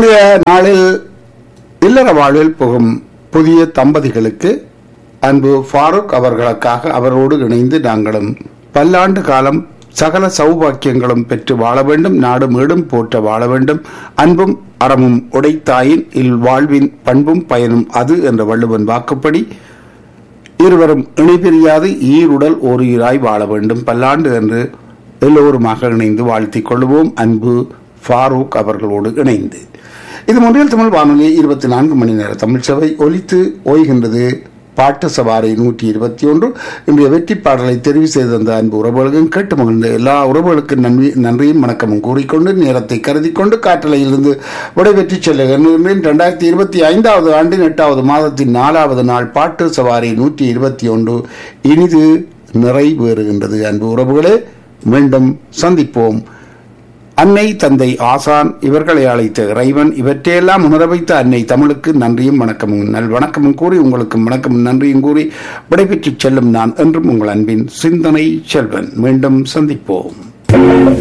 இன்றைய நாளில் இல்லற வாழ்வில் புகும் புதிய தம்பதிகளுக்கு அன்பு ஃபாரூக் அவர்களுக்காக அவரோடு இணைந்து நாங்களும் பல்லாண்டு காலம் சகல சௌபாக்கியங்களும் பெற்று வாழ வேண்டும் நாடு மேடும் போற்ற வாழ வேண்டும் அன்பும் அறமும் உடைத்தாயின் இல் வாழ்வின் பண்பும் பயனும் அது என்ற வள்ளுவன் வாக்குப்படி இருவரும் இணைபிரியாது ஈருடல் ஒரு ஈராய் வாழ வேண்டும் பல்லாண்டு என்று எல்லோருமாக இணைந்து வாழ்த்திக் கொள்வோம் அன்பு ஃபாரூக் அவர்களோடு இணைந்து இது மொழியில் தமிழ் வானொலி இருபத்தி நான்கு மணி நேர தமிழ் சபை ஒலித்து ஓய்கின்றது பாட்டு சவாரி நூற்றி இருபத்தி ஒன்று இன்றைய வெற்றி பாடலை தெரிவு செய்து தந்த அன்பு உறவுகளுக்கும் கேட்டு மகிழ்ந்த எல்லா உறவுகளுக்கும் நன்றி நன்றியும் வணக்கமும் கூறிக்கொண்டு நேரத்தை கருதி கொண்டு காற்றலையிலிருந்து விடைபெற்று செல்ல எண்ணுகின்றேன் இரண்டாயிரத்தி இருபத்தி ஐந்தாவது ஆண்டின் எட்டாவது மாதத்தின் நாலாவது நாள் பாட்டு சவாரி நூற்றி இருபத்தி ஒன்று இனிது நிறைவேறுகின்றது அன்பு உறவுகளே மீண்டும் சந்திப்போம் அன்னை தந்தை ஆசான் இவர்களை அழைத்த இறைவன் இவற்றையெல்லாம் உணர வைத்த அன்னை தமிழுக்கு நன்றியும் வணக்கமும் நல் வணக்கமும் கூறி உங்களுக்கு வணக்கமும் நன்றியும் கூறி விடைபெற்றுச் செல்லும் நான் என்றும் உங்கள் அன்பின் சிந்தனை செல்வன் மீண்டும் சந்திப்போம்